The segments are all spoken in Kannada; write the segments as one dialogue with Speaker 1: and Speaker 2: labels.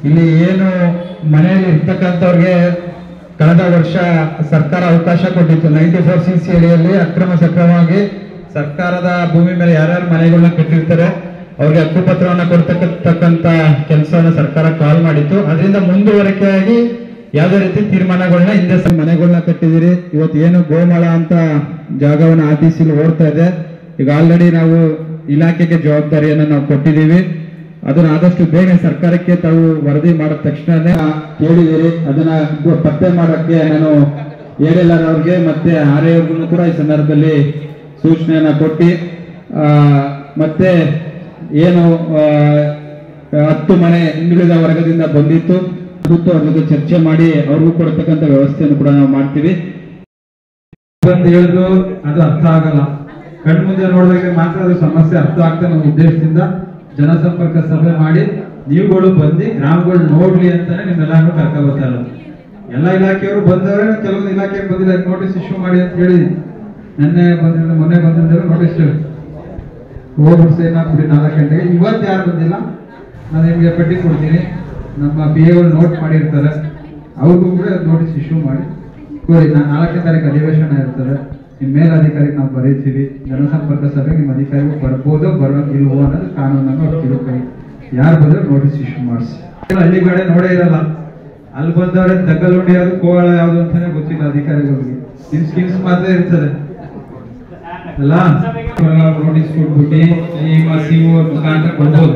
Speaker 1: ಇಲ್ಲಿ ಏನು ಮನೆಯಲ್ಲಿ ಇರ್ತಕ್ಕಂಥವ್ರಿಗೆ ಕಳೆದ ವರ್ಷ ಸರ್ಕಾರ ಅವಕಾಶ ಕೊಟ್ಟಿತ್ತು ನೈಂಟಿ ಫೋರ್ ಸಿ ಸಿ ಅಡಿಯಲ್ಲಿ ಅಕ್ರಮ ಸಕ್ರಮವಾಗಿ ಸರ್ಕಾರದ ಭೂಮಿ ಮೇಲೆ ಯಾರ್ಯಾರು ಮನೆಗಳನ್ನ ಕಟ್ಟಿರ್ತಾರೆ ಅವ್ರಿಗೆ ಹಕ್ಕುಪತ್ರವನ್ನ ಕೊಡ್ತಕ್ಕಂತ ಕೆಲಸವನ್ನ ಸರ್ಕಾರ ಕಾಲ್ ಮಾಡಿತ್ತು ಅದರಿಂದ ಮುಂದುವರಿಕೆಯಾಗಿ ಯಾವುದೇ ರೀತಿ ತೀರ್ಮಾನಗಳನ್ನ ಹಿಂದೆ ಸ- ಮನೆಗಳನ್ನ ಕಟ್ಟಿದಿರಿ ಇವತ್ತು ಏನು ಗೋಮಾಳ ಅಂತ ಜಾಗವನ್ನ ಆರ್ ಟಿ ಸಿಲಿ ಓಡ್ತಾ ಇದೆ ಈಗ ಆಲ್ರೆಡಿ ನಾವು ಇಲಾಖೆಗೆ ಜವಾಬ್ದಾರಿಯನ್ನ ನಾವು ಕೊಟ್ಟಿದ್ದೀವಿ ಅದನ್ನ ಆದಷ್ಟು ಬೇಗ ಸರ್ಕಾರಕ್ಕೆ ತಾವು ವರದಿ ಮಾಡಿದ ತಕ್ಷಣನೇ ಕೇಳಿದಿರಿ ಅದನ್ನ ಗು- ಪತ್ತೆ ಮಾಡಕ್ಕೆ ನಾನು ಏಳೆಲ್ಲರ್ ಅವ್ರಿಗೆ ಮತ್ತೆ ಆರ್ ಅವ್ರಿಗೂ ಕೂಡ ಈ ಸಂದರ್ಭದಲ್ಲಿ ಸೂಚನೆಯನ್ನ ಕೊಟ್ಟು ಆ, ಮತ್ತೆ ಏನು ಆ, ಹತ್ತು ಮನೆ ಹಿಂದುಳಿದ ವರ್ಗದಿಂದ ಬಂದಿತ್ತು ಕೂತು ಅವ್ರ ಜೊತೆ ಚರ್ಚೆ ಮಾಡಿ ಅವ್ರಿಗೂ ಕೊಡತಕ್ಕಂಥ ವ್ಯವಸ್ಥೆಯನ್ನು ಕೂಡ ನಾವು ಮಾಡ್ತೀವಿ
Speaker 2: ಅಂತ ಹೇಳಿದ್ರು ಅದು ಅರ್ಥ ಆಗಲ್ಲ ಕಣ್ಮುಂದೆ ನೋಡಿದಾಗ ಮಾತ್ರ ಅದು ಸಮಸ್ಯೆ ಅರ್ಥ ಆಗ್ತಾ ನಮ್ಮ ಉದ್ದೇಶದಿಂದ ಜನಸಂಪರ್ಕ ಸಭೆ ಮಾಡಿ ನೀವುಗಳು ಬಂದು ಗ್ರಾಮಗಳು ನೋಡ್ಲಿ ಅಂತಾನೆ ನಿಮ್ಮೆಲ್ಲರೂ ಕರ್ಕ ಬರ್ತಾರೆ ಎಲ್ಲ ಇಲಾಖೆಯವರು ಬಂದವರೇ ಕೆಲವೊಂದು ಇಲಾಖೆಗೆ ಬಂದಿಲ್ಲ ನೋಟಿಸ್ ಇಶ್ಯೂ ಮಾಡಿ ಅಂತ ಹೇಳಿ ನಿನ್ನೆ ಬಂದಿದ್ರು ಮೊನ್ನೆ ಬಂದಿದ್ದಾರೆ ನೋಟಿಸ್ ಹೋಗ್ಬಿಟ್ಟು ಸೈನ್ ಹಾಕ್ಬಿಡಿ ನಾಲ್ಕು ಗಂಟೆಗೆ ಇವತ್ತು ಯಾರು ಬಂದಿಲ್ಲ ನಾನು ನಿಮಗೆ ಪಟ್ಟಿ ಕೊಡ್ತೀನಿ ನಮ್ಮ ಪಿ ಎಗಳು ನೋಟ್ ಮಾಡಿರ್ತಾರೆ ಅವ್ರಿಗೂ ಕೂಡ ನೋಟಿಸ್ ಇಶ್ಯೂ ಮಾಡಿ ಕೊಡಿ ನಾನು ನಾಲ್ಕನೇ ತಾರೀಕು ಅಧಿವೇಶನ ಇರ್ತದೆ ನಿಮ್ಮ ಮೇಲಧಿಕಾರಿಗೆ ನಾವು ಬರೀತೀವಿ ಜನಸಂಪರ್ಕ ಸಭೆಗೆ ನಿಮ್ಮ ಅಧಿಕಾರಿಗಳು ಬರ್ಬೋದು ಬರೋ ಇಲ್ವೋ ಅನ್ನೋದು ಕಾನೂನನ್ನು ಅವ್ರು ತಿಳ್ಕೊಳ್ಳಿ ಯಾರು ಬಂದ್ರೆ ನೋಟಿಸ್ ಇಶ್ಯೂ ಮಾಡಿಸಿ ಹಳ್ಳಿ ಕಡೆ ನೋಡೇ ಇರಲ್ಲ ಅಲ್ಲಿ ಬಂದವ್ರೆ ತಗ್ಗಲುಂಡಿ ಯಾವುದು ಕೋವಾಳ ಯಾವುದು ಅಂತಾನೆ ಗೊತ್ತಿಲ್ಲ ಅಧಿಕಾರಿಗಳಿಗೆ ಇನ್ ಸ್ಕಿಲ್ಸ್ ಮಾತ್ರ ಇರ್ತದೆ ಅಲ್ಲ ನೋಟಿಸ್ ಕೊಟ್ಬಿಟ್ಟು ನಿಮ್ಮ ಸಿ ಓ ಮುಖಾಂತರ ಕೊಡ್ಬೋದು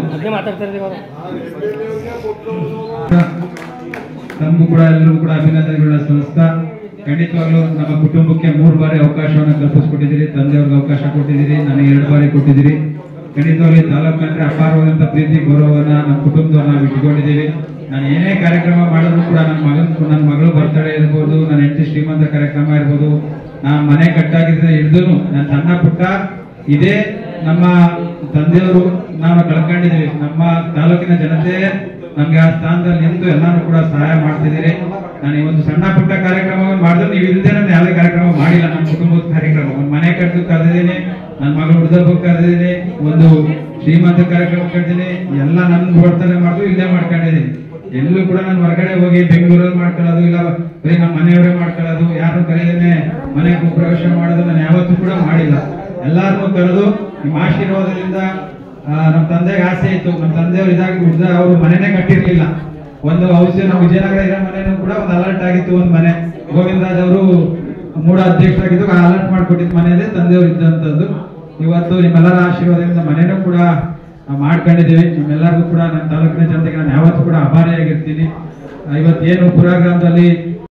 Speaker 2: ನಮಗೂ ಕೂಡ ಎಲ್ಲರೂ ಕೂಡ ಅಭಿನಂದನೆಗಳನ್ನ ಸಲ್ಲಿಸ್ತಾ ಖಂಡಿತವಾಗ್ಲೂ ನಮ್ಮ ಕುಟುಂಬಕ್ಕೆ ಮೂರು ಬಾರಿ ಅವಕಾಶವನ್ನು ಕಲ್ಪಿಸ್ಕೊಟ್ಟಿದ್ದೀರಿ ತಂದೆಯವ್ರಿಗೆ ಅವಕಾಶ ಕೊಟ್ಟಿದ್ದೀರಿ ನನಗೆ ಎರಡು ಬಾರಿ ಕೊಟ್ಟಿದ್ದೀರಿ ಖಂಡಿತವಾಗ್ಲೂ ಈ ತಾಲೂಕು ಅಂದ್ರೆ ಅಪಾರವಾದಂತ ಪ್ರೀತಿ ಗೌರವವನ್ನ ನಮ್ಮ ಕುಟುಂಬದವ್ರು ನಾವು ಇಟ್ಕೊಂಡಿದ್ದೀವಿ ನಾನು ಏನೇ ಕಾರ್ಯಕ್ರಮ ಮಾಡಿದ್ರು ಕೂಡ ನನ್ನ ಮಗನ್ ನನ್ನ ಮಗಳು ಬರ್ತಡೇ ಇರ್ಬೋದು ನನ್ನ ಹೆಂಡತಿ ಶ್ರೀಮಂತ ಕಾರ್ಯಕ್ರಮ ಇರ್ಬೋದು ನಾ ಮನೆ ಕಟ್ಟಾಗಿದ್ರೆ ಹಿಡಿದು ನನ್ನ ಸಣ್ಣ ಪುಟ್ಟ ಇದೇ ನಮ್ಮ ತಂದೆಯವರು ನಾವು ಕಳ್ಕೊಂಡಿದೀವಿ ನಮ್ಮ ತಾಲೂಕಿನ ಜನತೆ ನಮ್ಗೆ ಆ ಸ್ಥಾನದಲ್ಲಿ ನಿಂತು ಎಲ್ಲಾನು ಕೂಡ ಸಹಾಯ ಮಾಡ್ತಿದ್ದೀರಿ ನಾನು ಈ ಒಂದು ಸಣ್ಣ ಪುಟ್ಟ ಕಾರ್ಯಕ್ರಮವನ್ನು ಮಾಡಿದ್ರು ನೀವು ಇಲ್ಲದೆ ನಾನು ಯಾವುದೇ ಕಾರ್ಯಕ್ರಮ ಮಾಡಿಲ್ಲ ನಮ್ಮ ಕುಟುಂಬದ ಕಾರ್ಯಕ್ರಮ ಒಂದು ಮನೆ ಕಟ್ಟು ಕರೆದಿದ್ದೀನಿ ನನ್ನ ಮಗಳು ಹುಡುಗಬ್ಬ ಕರೆದಿದ್ದೀನಿ ಒಂದು ಶ್ರೀಮಂತ ಕಾರ್ಯಕ್ರಮ ಕರೆದಿದ್ದೀನಿ ಎಲ್ಲ ನನ್ನ ಬರ್ತನೆ ಮಾಡಿದ್ರು ಇಲ್ಲೇ ಮಾಡ್ಕೊಂಡಿದ್ದೀನಿ ಎಲ್ಲೂ ಕೂಡ ನಾನು ಹೊರಗಡೆ ಹೋಗಿ ಬೆಂಗಳೂರಲ್ಲಿ ಮಾಡ್ಕೊಳ್ಳೋದು ಇಲ್ಲ ಬರೀ ನಮ್ಮ ಮನೆಯವರೇ ಮಾಡ್ಕೊಳ್ಳೋದು ಯಾರು ಕರೆದೇನೆ ಮನೆ ಪ್ರವೇಶ ಮಾಡೋದು ನಾನು ಯಾವತ್ತೂ ಕೂಡ ಮಾಡಿಲ್ಲ ಎಲ್ಲಾರನ್ನೂ ಕರೆದು ನಿಮ್ಮ ಆಶೀರ್ವಾದದಿಂದ ಆ, ನಮ್ಮ ತಂದೆಗೆ ಆಸೆ ಇತ್ತು ನಮ್ಮ ತಂದೆಯವರು ಇದಾಗಿ ಹುಡ್ದ ಅವರು ಮನೆನೇ ಕಟ್ಟಿರ್ಲಿಲ್ಲ ಒಂದು ಔಷಧಿ ನಮ್ಮ ವಿಜಯನಗರ ಇರೋ ಮನೆನೂ ಕೂಡ ಒಂದು ಅಲರ್ಟ್ ಆಗಿತ್ತು ಒಂದು ಮನೆ ಗೋವಿಂದರಾಜ್ ಅವರು ಮೂಡ ಅಧ್ಯಕ್ಷರಾಗಿದ್ದು ಅಲರ್ಟ್ ಮಾಡಿಕೊಟ್ಟಿದ್ದ ಮನೆಯಲ್ಲೇ ತಂದೆಯವರು ಇದ್ದಂಥದ್ದು ಇವತ್ತು ನಿಮ್ಮೆಲ್ಲರ ಆಶೀರ್ವಾದದಿಂದ ಮನೆನೂ ಕೂಡ ನಾವು ಮಾಡ್ಕೊಂಡಿದ್ದೀವಿ ನಿಮ್ಮೆಲ್ಲರಿಗೂ ಕೂಡ ನನ್ನ ತಾಲೂಕಿನ ಜನತೆಗೆ ನಾನು ಯಾವತ್ತೂ ಕೂಡ ಆಭಾರಿಯಾಗಿರ್ತೀನಿ ಆ, ಇವತ್ತೇನು ಪುರ ಗ್ರಾಮದಲ್ಲಿ